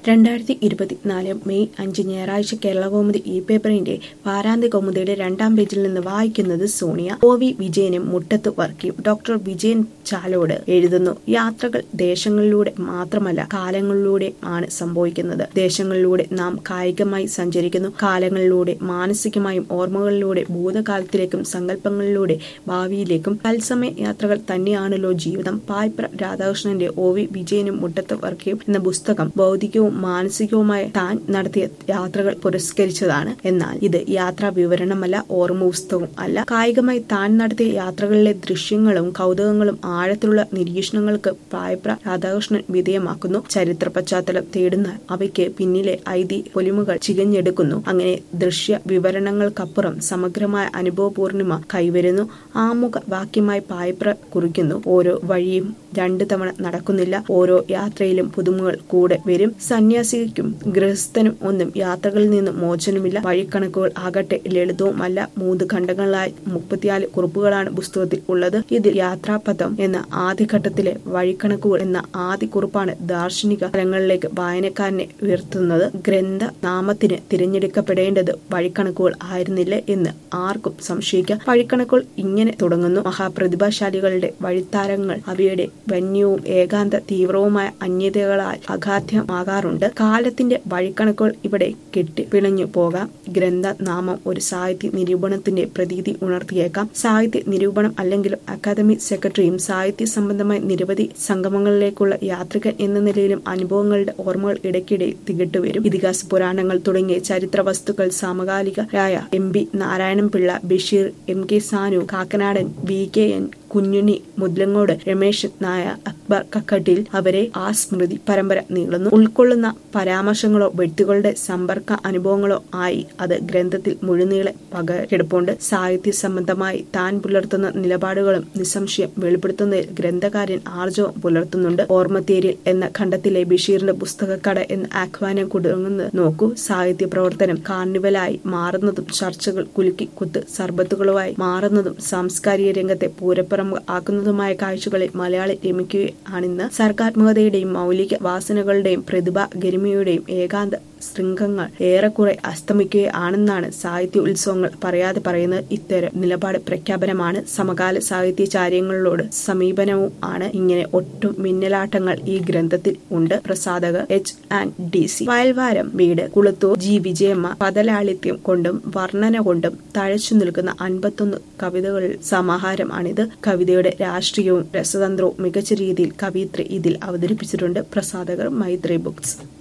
രണ്ടായിരത്തി ഇരുപത്തിനാല് മെയ് അഞ്ച് ഞായറാഴ്ച കേരളകൗമുദി ഇ പേപ്പറിന്റെ വാരാന്ത്യ കൗമുദിയുടെ രണ്ടാം പേജിൽ നിന്ന് വായിക്കുന്നത് സോണിയ ഒ വി വിജയനും മുട്ടത്ത് വർക്കിയും ഡോക്ടർ വിജയൻ ചാലോട് എഴുതുന്നു യാത്രകൾ ദേശങ്ങളിലൂടെ മാത്രമല്ല കാലങ്ങളിലൂടെ ആണ് സംഭവിക്കുന്നത് ദേശങ്ങളിലൂടെ നാം കായികമായി സഞ്ചരിക്കുന്നു കാലങ്ങളിലൂടെ മാനസികമായും ഓർമ്മകളിലൂടെ ഭൂതകാലത്തിലേക്കും സങ്കല്പങ്ങളിലൂടെ ഭാവിയിലേക്കും തത്സമയ യാത്രകൾ തന്നെയാണല്ലോ ജീവിതം പായ്പ്ര രാധാകൃഷ്ണന്റെ ഒ വി വിജയനും മുട്ടത്ത് വർക്കിയും എന്ന പുസ്തകം ഭൗതികവും മാനസികവുമായ താൻ നടത്തിയ യാത്രകൾ പുരസ്കരിച്ചതാണ് എന്നാൽ ഇത് യാത്രാ വിവരണമല്ല ഓർമ്മ പുസ്തകവും അല്ല കായികമായി താൻ നടത്തിയ യാത്രകളിലെ ദൃശ്യങ്ങളും കൗതുകങ്ങളും ആഴത്തിലുള്ള നിരീക്ഷണങ്ങൾക്ക് പായപ്ര രാധാകൃഷ്ണൻ വിധേയമാക്കുന്നു ചരിത്ര പശ്ചാത്തലം തേടുന്ന അവയ്ക്ക് പിന്നിലെ ഐതി പൊലിമുകൾ ചികഞ്ഞെടുക്കുന്നു അങ്ങനെ ദൃശ്യ വിവരണങ്ങൾക്കപ്പുറം സമഗ്രമായ അനുഭവ പൂർണിമ കൈവരുന്നു ആമുഖ വാക്യമായി പായപ്ര കുറിക്കുന്നു ഓരോ വഴിയും രണ്ടു തവണ നടക്കുന്നില്ല ഓരോ യാത്രയിലും പുതുമകൾ കൂടെ വരും സന്യാസിക്കും ഗൃഹസ്ഥനും ഒന്നും യാത്രകളിൽ നിന്ന് മോചനമില്ല വഴിക്കണക്കുകൾ ആകട്ടെ ലളിതവുമല്ല മൂന്ന് ഖണ്ഡങ്ങളായി മുപ്പത്തിനാല് കുറിപ്പുകളാണ് പുസ്തകത്തിൽ ഉള്ളത് ഇതിൽ യാത്രാപഥം എന്ന ആദ്യഘട്ടത്തിലെ വഴിക്കണക്കുകൾ എന്ന ആദ്യ കുറിപ്പാണ് ദാർശനിക തലങ്ങളിലേക്ക് വായനക്കാരനെ ഉയർത്തുന്നത് ഗ്രന്ഥ നാമത്തിന് തിരഞ്ഞെടുക്കപ്പെടേണ്ടത് വഴിക്കണക്കുകൾ ആയിരുന്നില്ല എന്ന് ആർക്കും സംശയിക്കാം വഴിക്കണക്കുകൾ ഇങ്ങനെ തുടങ്ങുന്നു മഹാപ്രതിഭാശാലികളുടെ വഴിത്താരങ്ങൾ അവയുടെ വന്യവും ഏകാന്ത തീവ്രവുമായ അന്യതകളാൽ അഗാധ്യമാകാറുണ്ട് കാലത്തിന്റെ വഴിക്കണക്കുകൾ ഇവിടെ കെട്ടി പിണഞ്ഞു പോകാം ഗ്രന്ഥ നാമം ഒരു സാഹിത്യ നിരൂപണത്തിന്റെ പ്രതീതി ഉണർത്തിയേക്കാം സാഹിത്യ നിരൂപണം അല്ലെങ്കിലും അക്കാദമി സെക്രട്ടറിയും സാഹിത്യ സംബന്ധമായ നിരവധി സംഗമങ്ങളിലേക്കുള്ള യാത്രികൻ എന്ന നിലയിലും അനുഭവങ്ങളുടെ ഓർമ്മകൾ ഇടയ്ക്കിടെ തികട്ടുവരും ഇതിഹാസ പുരാണങ്ങൾ തുടങ്ങിയ ചരിത്ര വസ്തുക്കൾ സമകാലികരായ M B Narayanapillai Basheer M K Sanu Kakkanadan V K N Kunjunni Mudlangode Ramesh നായ അക്ബർ കക്കട്ടിൽ അവരെ ആ സ്മൃതി പരമ്പര നീളുന്നു ഉൾക്കൊള്ളുന്ന പരാമർശങ്ങളോ വ്യക്തികളുടെ സമ്പർക്ക അനുഭവങ്ങളോ ആയി അത് ഗ്രന്ഥത്തിൽ മുഴുനീളെ പകരെടുപ്പുണ്ട് സാഹിത്യ സംബന്ധമായി താൻ പുലർത്തുന്ന നിലപാടുകളും നിസ്സംശയം വെളിപ്പെടുത്തുന്നതിൽ ഗ്രന്ഥകാരൻ ആർജവം പുലർത്തുന്നുണ്ട് ഓർമ്മത്തേരിൽ എന്ന ഖണ്ഡത്തിലെ ബഷീറിന്റെ പുസ്തകക്കട എന്ന ആഹ്വാനം കൊടുങ്ങുന്നത് നോക്കൂ സാഹിത്യ പ്രവർത്തനം കാർണിവലായി മാറുന്നതും ചർച്ചകൾ കുലുക്കി കുത്ത് സർബത്തുകളുമായി മാറുന്നതും സാംസ്കാരിക രംഗത്തെ പൂരപ്പുറം ആക്കുന്നതുമായ കാഴ്ചകളിൽ മലയാളി രമിക്കുകയാണിന്ന് സർഗാത്മകതയുടെയും മൗലിക വാസനകളുടെയും പ്രതിഭ ഗരിമയുടെയും ഏകാന്ത ശൃംഗങ്ങൾ ഏറെക്കുറെ അസ്തമിക്കുകയാണെന്നാണ് സാഹിത്യ ഉത്സവങ്ങൾ പറയാതെ പറയുന്നത് ഇത്തരം നിലപാട് പ്രഖ്യാപനമാണ് സമകാല സാഹിത്യചാര്യങ്ങളോട് സമീപനവും ആണ് ഇങ്ങനെ ഒട്ടും മിന്നലാട്ടങ്ങൾ ഈ ഗ്രന്ഥത്തിൽ ഉണ്ട് പ്രസാധകർ H and D C Vayalvaram വീട് കുളത്തൂർ ജി വിജയമ്മ പദലാളിത്യം കൊണ്ടും വർണ്ണന കൊണ്ടും തഴച്ചു നിൽക്കുന്ന അൻപത്തൊന്ന് കവിതകളിൽ സമാഹാരമാണിത് കവിതയുടെ രാഷ്ട്രീയവും രസതന്ത്രവും മികച്ച രീതിയിൽ കവിത്രി ഇതിൽ അവതരിപ്പിച്ചിട്ടുണ്ട് പ്രസാധകർ മൈത്രി ബുക്സ്